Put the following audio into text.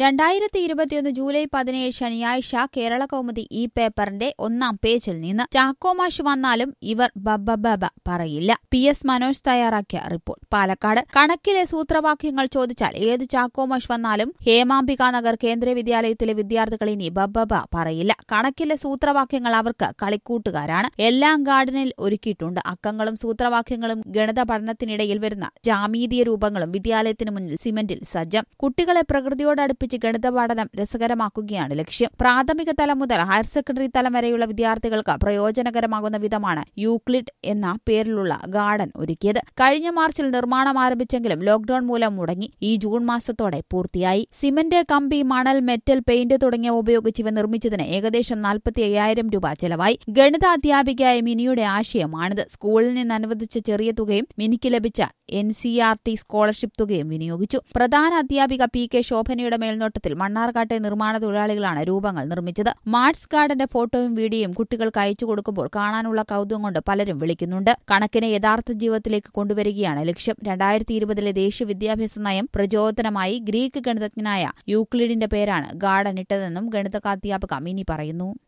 രണ്ടായിരത്തി ഇരുപത്തിയൊന്ന് ജൂലൈ പതിനേഴ് ശനിയാഴ്ച കേരള കൗമുദി ഈ പേപ്പറിന്റെ ഒന്നാം പേജിൽ നിന്ന് ചാക്കോമാഷ് വന്നാലും ഇവർ ബബ്ബബബ പറയില്ല പി എസ് മനോജ് തയ്യാറാക്കിയ റിപ്പോർട്ട് പാലക്കാട് കണക്കിലെ സൂത്രവാക്യങ്ങൾ ചോദിച്ചാൽ ഏത് ചാക്കോമാഷ് വന്നാലും ഹേമാംബിക നഗർ കേന്ദ്രീയ വിദ്യാലയത്തിലെ വിദ്യാർത്ഥികൾ ഇനി ബബ്ബബ പറയില്ല കണക്കിലെ സൂത്രവാക്യങ്ങൾ അവർക്ക് കളിക്കൂട്ടുകാരാണ് എല്ലാം ഗാർഡനിൽ ഒരുക്കിയിട്ടുണ്ട് അക്കങ്ങളും സൂത്രവാക്യങ്ങളും ഗണിത പഠനത്തിനിടയിൽ വരുന്ന ജാമീതീയ രൂപങ്ങളും വിദ്യാലയത്തിന് മുന്നിൽ സിമന്റിൽ സജ്ജം കുട്ടികളെ പ്രകൃതിയോടടുപ്പിച്ച് ഗണിത പഠനം രസകരമാക്കുകയാണ് ലക്ഷ്യം പ്രാഥമിക തലം മുതൽ ഹയർ സെക്കൻഡറി തലം വരെയുള്ള വിദ്യാർത്ഥികൾക്ക് പ്രയോജനകരമാകുന്ന വിധമാണ് യൂക്ലിഡ് എന്ന പേരിലുള്ള ഗാർഡൻ ഒരുക്കിയത് കഴിഞ്ഞ മാർച്ചിൽ നിർമ്മാണം ആരംഭിച്ചെങ്കിലും ലോക്ഡൌൺ മൂലം മുടങ്ങി ഈ ജൂൺ മാസത്തോടെ പൂർത്തിയായി സിമന്റ് കമ്പി മണൽ മെറ്റൽ പെയിന്റ് തുടങ്ങിയവ ഉപയോഗിച്ച് ഇവ നിർമ്മിച്ചതിന് ഏകദേശം നാൽപ്പത്തി അയ്യായിരം രൂപ ചെലവായി ഗണിത അധ്യാപികയായ മിനിയുടെ ആശയമാണിത് സ്കൂളിൽ നിന്ന് അനുവദിച്ച ചെറിയ തുകയും മിനിക്ക് ലഭിച്ച N C R T scholarship തുകയും വിനിയോഗിച്ചു പ്രധാന അധ്യാപിക പി കെ ശോഭനയുടെ മേൽനോട്ടത്തിൽ മണ്ണാർക്കാട്ടെ നിർമ്മാണ തൊഴിലാളികളാണ് രൂപങ്ങൾ നിർമ്മിച്ചത് മാർട്സ് ഗാർഡന്റെ ഫോട്ടോയും വീഡിയോയും കുട്ടികൾക്ക് അയച്ചു കൊടുക്കുമ്പോൾ കാണാനുള്ള കൗതുകം കൊണ്ട് പലരും വിളിക്കുന്നുണ്ട് കണക്കിനെ യഥാർത്ഥ ജീവിതത്തിലേക്ക് കൊണ്ടുവരികയാണ് ലക്ഷ്യം രണ്ടായിരത്തി ഇരുപതിലെ ദേശീയ വിദ്യാഭ്യാസ നയം പ്രചോദനമായി ഗ്രീക്ക് ഗണിതജ്ഞനായ യൂക്ലിഡിന്റെ പേരാണ് ഗാർഡൻ ഇട്ടതെന്നും ഗണിത അധ്യാപക മിനി പറയുന്നു